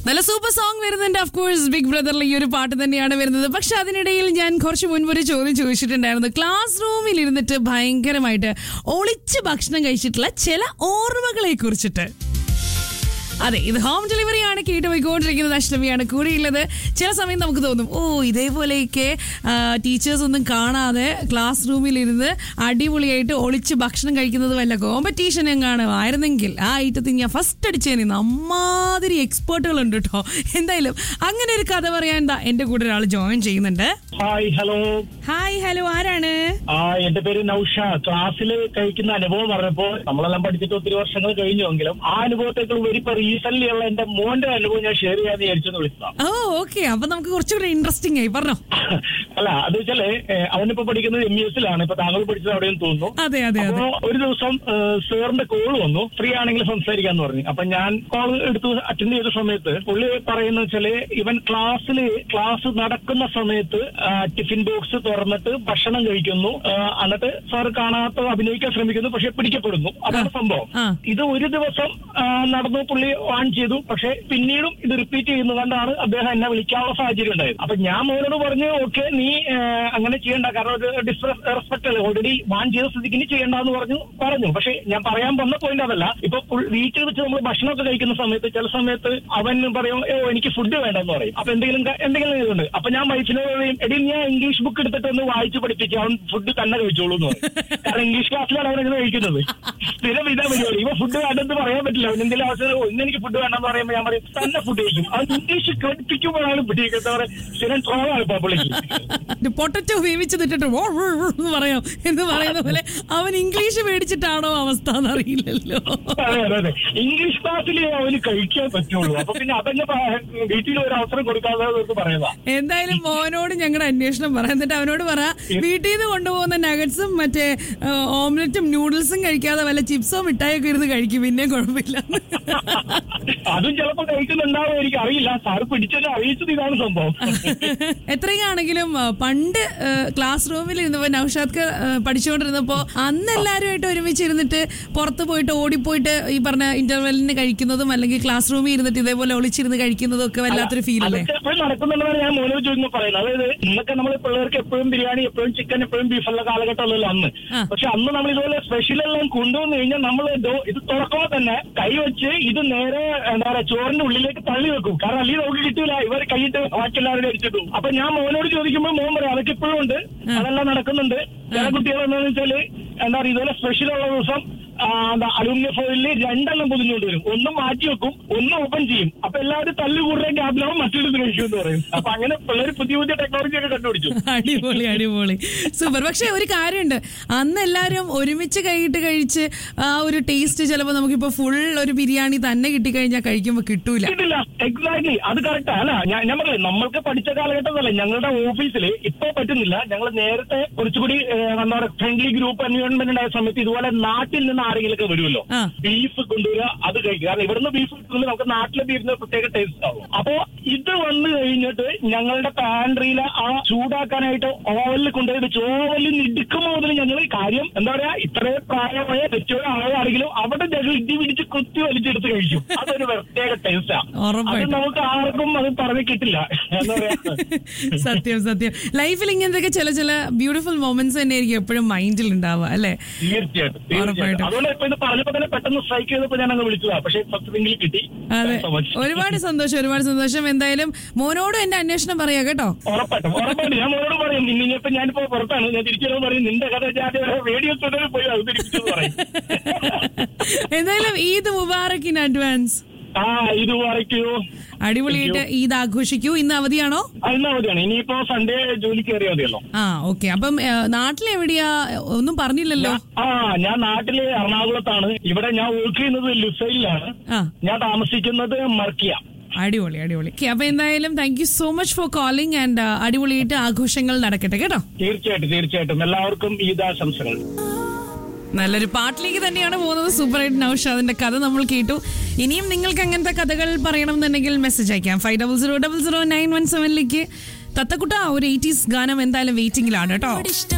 നല്ല super song വരുന്നുണ്ട് of course big ബ്രദറിൽ ഈ ഒരു പാട്ട് തന്നെയാണ് വരുന്നത് പക്ഷെ അതിനിടയിൽ ഞാൻ കുറച്ച് മുൻപ് ഒരു ചോദ്യം ചോദിച്ചിട്ടുണ്ടായിരുന്നു ക്ലാസ് റൂമിൽ ഇരുന്നിട്ട് ഭയങ്കരമായിട്ട് ഒളിച്ച് ഭക്ഷണം കഴിച്ചിട്ടുള്ള ചില ഓർമ്മകളെ കുറിച്ചിട്ട് അതെ ഇത് ഹോം ഡെലിവറി ആണ് കേട്ട് പോയിക്കൊണ്ടിരിക്കുന്നത് അഷ്ടമിയാണ് കൂടെയുള്ളത് ചില സമയം നമുക്ക് തോന്നും ഓ ഇതേപോലെയൊക്കെ ടീച്ചേഴ്സ് ഒന്നും കാണാതെ ക്ലാസ് റൂമിൽ ഇരുന്ന് അടിപൊളിയായിട്ട് ഒളിച്ച് ഭക്ഷണം കഴിക്കുന്നത് വല്ല കോമ്പറ്റീഷൻ എങ്ങാണ് ആയിരുന്നെങ്കിൽ ആ ഐറ്റത്തിൽ ഞാൻ ഫസ്റ്റ് അടിച്ചേനെ അമ്മാതിരി എക്സ്പേർട്ടുകൾ ഉണ്ട് കേട്ടോ എന്തായാലും അങ്ങനെ ഒരു കഥ പറയാൻ എന്താ എന്റെ കൂടെ ഒരാൾ ജോയിൻ ചെയ്യുന്നുണ്ട് ഹായ് ഹലോ ഹായ് ഹലോ ആരാണ് ആ എന്റെ പേര് നൌഷ ക്ലാസ്സിൽ കഴിക്കുന്ന അനുഭവം പറഞ്ഞപ്പോ നമ്മളെല്ലാം പഠിച്ചിട്ട് ഒത്തിരി വർഷങ്ങൾ കഴിഞ്ഞുവെങ്കിലും ആ അനുഭവത്തേക്കാൾ ഉപരി ഇപ്പൊ റീസെന്റ് ഉള്ള എന്റെ മോന്റെ അനുഭവം ഞാൻ ഷെയർ ചെയ്യാന്ന് വിചാരിച്ചെന്ന് വിളിച്ചതാണ് ഓ ഓക്കെ അപ്പൊ നമുക്ക് കുറച്ചുകൂടെ ഇൻട്രസ്റ്റിംഗ് ആയി പറഞ്ഞോ അല്ല അത് വെച്ചാല് ഏഹ്, അവനിപ്പോ പഠിക്കുന്നത് എം ഇ എസിലാണ് ഇപ്പൊ താങ്കൾ പഠിച്ചത് അവിടെയും തോന്നുന്നു അതെ അതെ അതെ അപ്പോ ഒരു ദിവസം സാറിന്റെ കോൾ വന്നു ഫ്രീ ആണെങ്കിൽ സംസാരിക്കാന്ന് പറഞ്ഞു അപ്പൊ ഞാൻ കോൾ എടുത്ത് അറ്റൻഡ് ചെയ്ത സമയത്ത് പുള്ളി പറയുന്ന വെച്ചാല് ഇവൻ ക്ലാസ്സിൽ ക്ലാസ് നടക്കുന്ന സമയത്ത് ആ, ടിഫിൻ ബോക്സ് തുറന്നിട്ട് ഭക്ഷണം കഴിക്കുന്നു ആ, എന്നിട്ട് സാർ കാണാത്ത അഭിനയിക്കാൻ ശ്രമിക്കുന്നു പക്ഷെ പിടിക്കപ്പെടുന്നു അതാണ് സംഭവം ആ. ഇത് ഒരു ദിവസം ആ, നടന്നു പുള്ളി വാൺ ചെയ്തു പക്ഷെ പിന്നീടും ഇത് റിപ്പീറ്റ് ചെയ്യുന്നതുകൊണ്ടാണ് അദ്ദേഹം എന്നെ വിളിക്കാനുള്ള സാഹചര്യം ഉണ്ടായത് അപ്പൊ ഞാൻ മോനോട് പറഞ്ഞു ഓക്കെ നീ ആ, അങ്ങനെ ചെയ്യണ്ട കാരണം ഒരു ഡിസ്റെസ്പെക്ട് അല്ലേ ഓൾറെഡി വാൺ ചെയ്ത സ്ഥിതിക്ക് ഇനി ചെയ്യണ്ടെന്ന് പറഞ്ഞു പറഞ്ഞു പക്ഷെ ഞാൻ പറയാൻ വന്ന പോയിന്റ് അതല്ല ഇപ്പൊ പുൾ- വീട്ടിൽ വെച്ച് നമ്മൾ ഭക്ഷണമൊക്കെ കഴിക്കുന്ന സമയത്ത് ചില സമയത്ത് അവൻ പറയും ഓ എനിക്ക് ഫുഡ് വേണ്ടെന്ന് പറയും അപ്പൊ എന്തെങ്കിലും ക- എന്തെങ്കിലും ഇതുണ്ട് അപ്പൊ ഞാൻ വൈഫിനോട് പറയും എടി ഞാൻ ഇംഗ്ലീഷ് ബുക്ക് എടുത്തിട്ട് ഒന്ന് വായിച്ച് പഠിപ്പിക്കുക അവൻ ഫുഡ് തന്നെ കഴിച്ചോളൂ എന്ന് പറയും കാരണം ഇംഗ്ലീഷ് ക്ലാസ്സിലാണ് അവൻ ഇങ്ങനെ കഴിക്കുന്നത് സ്ഥിരം ഇതാ പരിപാടി ഇവ ഫുഡ് വേണ്ടെന്ന് പറയാൻ പറ്റില്ല അവൻ എന്തെങ്കിലും അവസരം "ഓ, ഇന്ന് എനിക്ക് ഫുഡ് വേണ്ടെന്ന് പറയുമ്പോൾ ഞാൻ പറയും തന്നെ ഫുഡ് കഴിക്കും അവൻ ഇംഗ്ലീഷ് കേൾപ്പിക്കുമ്പോഴാണ് പിടിക്കുന്നത് എന്താ പറയുക സ്ഥിരം ട്രോളാണ് ഇപ്പൊ പുള്ളിക്ക് പൊട്ടറ്റോ വേവിച്ചതിട്ടിട്ട് വോ വോ വോ എന്ന് പറയാം എന്ന് പറയുന്ന പോലെ അവൻ ഇംഗ്ലീഷ് മേടിച്ചിട്ടാണോ അവസ്ഥ എന്നറിയില്ലല്ലോ അതെ അതെ അതെ ഇംഗ്ലീഷ് ക്ലാസ്സിൽ അവന് കഴിക്കാൻ പറ്റുള്ളൂ അപ്പൊ പിന്നെ അതന്നെ പ- വീട്ടിൽ ഒരു അവസരം കൊടുക്കാതെ അവർക്ക് പറയുന്നതാ എന്തായാലും മോനോട് ഞങ്ങളുടെ അന്വേഷണം പറയാം എന്നിട്ട് അവനോട് പറ വീട്ടിൽ നിന്ന് കൊണ്ടുപോകുന്ന നഗറ്റ്സും മറ്റേ ആ, ഓംലെറ്റും നൂഡിൽസും കഴിക്കാതെ വല്ല ചിപ്സോ മിഠായിയൊക്കെ ഇരുന്ന് കഴിക്കും പിന്നെ കുഴപ്പമില്ല അതും ചിലപ്പോ കഴിക്കുന്നുണ്ടാവും എനിക്ക് അറിയില്ല സാറ് പിടിച്ചത് അറിയിച്ചത് ഇതാണ് സംഭവം എത്രയാണെങ്കിലും ആ, പണ്ട് ആ, ക്ലാസ് റൂമിൽ ഇരുന്നപ്പോ നൌഷാദ് പഠിച്ചുകൊണ്ടിരുന്നപ്പോ അന്ന് എല്ലാവരുമായിട്ട് ഒരുമിച്ച് ഇരുന്നിട്ട് പുറത്ത് പോയിട്ട് ഓടിപ്പോയിട്ട് ഈ പറഞ്ഞ ഇന്റർവെല്ലിന് കഴിക്കുന്നതും അല്ലെങ്കിൽ ക്ലാസ് റൂമിൽ ഇരുന്നിട്ട് ഇതേപോലെ ഒളിച്ചിരുന്ന് കഴിക്കുന്നതും ഒക്കെ വല്ലാത്തൊരു ഫീൽ അല്ലേ അതൊക്കെ എപ്പോഴും നടക്കുന്നുണ്ടെന്നാണ് ഞാൻ മോനോട് ചോദിക്കുമ്പോൾ പറയുന്നത് അതായത് ഇന്നൊക്കെ നമ്മൾ പിള്ളേർക്ക് എപ്പോഴും ബിരിയാണി എപ്പോഴും ചിക്കൻ എപ്പോഴും ബീഫുള്ള കാലഘട്ടമല്ലല്ലോ അന്ന് ആ. പക്ഷെ അന്ന് നമ്മൾ ഇതുപോലെ സ്പെഷ്യൽ എല്ലാം കൊണ്ടുവന്നു കഴിഞ്ഞാൽ നമ്മൾ ഇത് തുറക്കുമ്പോൾ തന്നെ കൈ വെച്ച് ഇത് നേരെ എന്താ പറയാ ചോറിന്റെ ഉള്ളിലേക്ക് തള്ളി വെക്കും കാരണം അല്ലെങ്കിൽ നമുക്ക് കിട്ടൂല ഇവർ കൈയിട്ട് ബാക്കിയെല്ലാവരും അടിച്ചിട്ടു അപ്പൊ ഞാൻ മോനോട് ചോദിക്കുമ്പോൾ മോൻ പറയാം അതൊക്കെ ഇപ്പോഴും ഉണ്ട് അതെല്ലാം നടക്കുന്നുണ്ട് ചില കുട്ടികൾ എന്താണെന്ന് വെച്ചാല് എന്താ പറയുക ഇതുപോലെ സ്പെഷ്യൽ ഉള്ള ദിവസം ആ, എന്താ അലൂമിനിയം ഫോയിലിൽ രണ്ടെണ്ണം പൊതിഞ്ഞുകൊണ്ട് വരും ഒന്ന് മാറ്റി വെക്കും ഒന്ന് ഓപ്പൺ ചെയ്യും അപ്പൊ എല്ലാവരും തല്ലു കൂടുന്ന ഗ്യാപ്പിലാവും മറ്റൊരു കഴിക്കും എന്ന് പറയും അപ്പൊ അങ്ങനെ പിള്ളേർ പുതിയ പുതിയ ടെക്നോളജി ഒക്കെ കണ്ടുപിടിച്ചു അടിപൊളി അടിപൊളി സൂപ്പർ പക്ഷെ ഒരു കാര്യമുണ്ട് അന്ന് എല്ലാവരും ഒരുമിച്ച് കൈയിട്ട് കഴിച്ച് ആ ഒരു ടേസ്റ്റ് ചിലപ്പോൾ നമുക്കിപ്പോ ഫുൾ ഒരു ബിരിയാണി തന്നെ കിട്ടിക്കഴിഞ്ഞാൽ കഴിക്കുമ്പോൾ കിട്ടൂല കിട്ടില്ല എക്സാക്ട്ലി അത് കറക്റ്റാ അല്ല ഞാൻ ഞാൻ പറഞ്ഞില്ലേ നമ്മൾക്ക് പഠിച്ച കാലഘട്ടമല്ല ഞങ്ങളുടെ ഓഫീസിൽ ഇപ്പൊ പറ്റുന്നില്ല ഞങ്ങൾ നേരത്തെ കുറച്ചുകൂടി ഏഹ്, എന്താ പറയുക ഫ്രണ്ട്ലി ഗ്രൂപ്പ് എൻവയോൺമെന്റ് ഉണ്ടായ സമയത്ത് ഇതുപോലെ നാട്ടിൽ നിന്ന് ആരെങ്കിലും ഒക്കെ വരുമല്ലോ ആ. ബീഫ് കൊണ്ടുവരിക അത് കഴിക്കുക കാരണം ഇവിടുന്ന് ബീഫ് കിട്ടുന്നത് നമുക്ക് നാട്ടിലെ ബീഫിന് പ്രത്യേക ടേസ്റ്റ് ആവും അപ്പോ ഇത് വന്നു കഴിഞ്ഞിട്ട് ഞങ്ങളുടെ പാൻട്രിയിലെ ആ ചൂടാക്കാനായിട്ട് ഓവലിൽ കൊണ്ടുപോയി വെച്ച് ഓവലിൽ ഇടുക്കുമ്പോൾ മുതൽ ഞങ്ങൾ കാര്യം എന്താ പറയാ ഇത്രയും പ്രായമായ തെറ്റുകൾ ആളാണെങ്കിലും അവിടെ ഞങ്ങൾ ഇടി പിടിച്ച് കുത്തി വലിച്ചെടുത്ത് കഴിക്കും അതൊരു പ്രത്യേക ടേസ്റ്റാ അത് ഉറപ്പായിട്ടും നമുക്ക് ആർക്കും അത് പറഞ്ഞു കിട്ടില്ല എന്താ പറയാ സത്യം സത്യം ലൈഫിൽ ഇങ്ങനത്തെ ചില ചില ബ്യൂട്ടിഫുൾ മൊമെന്റ്സ് തന്നെ ആയിരിക്കും എപ്പോഴും മൈൻഡിൽ ഉണ്ടാവുക അല്ലേ തീർച്ചയായിട്ടും ഉറപ്പായിട്ടും. തീർച്ചയായിട്ടും അതുകൊണ്ട് ഇപ്പൊ ഇത് പറഞ്ഞപ്പോ തന്നെ പെട്ടെന്ന് സ്ട്രൈക്ക് ചെയ്തപ്പോ ഞാൻ അങ്ങ് വിളിച്ചതാ പക്ഷെ സത്യമെങ്കിൽ കിട്ടി അതെ Thanks so much. ഒരുപാട് സന്തോഷം ഒരുപാട് സന്തോഷം എന്തായാലും മോനോടും എന്റെ അന്വേഷണം പറയാ കേട്ടോ ഉറപ്പായിട്ടും ഉറപ്പായിട്ടും ഞാൻ മോനോട് പറയും ഇനിയിപ്പോ ഞാനിപ്പോ പുറത്താണ് ഞാൻ തിരിച്ചു വരുമ്പോൾ പറയും നിന്റെ കഥ ഞാൻ റേഡിയോ സ്റ്റുഡിയോയിൽ പോയി അവതരിപ്പിച്ചു പറയും എന്തായാലും ഈദ് മുബാറക്ക് ഇൻ അഡ്വാൻസ് ആ ഇത് പറയ്ക്കൂ അടിപൊളിയായിട്ട് ഈദ് ആഘോഷിക്കൂ ഇന്ന് അവധിയാണോ അതിന് അവധിയാണ് ഇനിയിപ്പോ സൺഡേ ജോലിക്ക് കയറിയാൽ മതിയല്ലോ ആ ഓക്കെ അപ്പം ഏ, നാട്ടിലെവിടെയാ ഒന്നും പറഞ്ഞില്ലല്ലോ ആ ഞാൻ നാട്ടില് എറണാകുളത്താണ് ഇവിടെ ഞാൻ വർക്ക് ചെയ്യുന്നത് ലുസൈലിലാണ് ആ ഞാൻ താമസിക്കുന്നത് മർക്കിയ അടിപൊളി അടിപൊളി Okay, അപ്പൊ എന്തായാലും thank you so much for calling and അടിപൊളിയായിട്ട് ആഘോഷങ്ങൾ നടക്കട്ടെ കേട്ടോ തീർച്ചയായിട്ടും തീർച്ചയായിട്ടും എല്ലാവർക്കും ഈദാശംസകൾ നല്ലൊരു പാട്ടിലേക്ക് തന്നെയാണ് പോകുന്നത് സൂപ്പർ ആയിട്ട് നൌഷാദിന്റെ കഥ നമ്മൾ കേട്ടു ഇനിയും നിങ്ങൾക്ക് അങ്ങനത്തെ കഥകൾ പറയണം എന്നുണ്ടെങ്കിൽ മെസ്സേജ് അയക്കാം five double zero double zero nine one സെവനിലേക്ക് തത്തക്കുട്ട ഒരു എയ്റ്റീസ് ഗാനം എന്തായാലും വെയിറ്റിംഗിലാണ് കേട്ടോ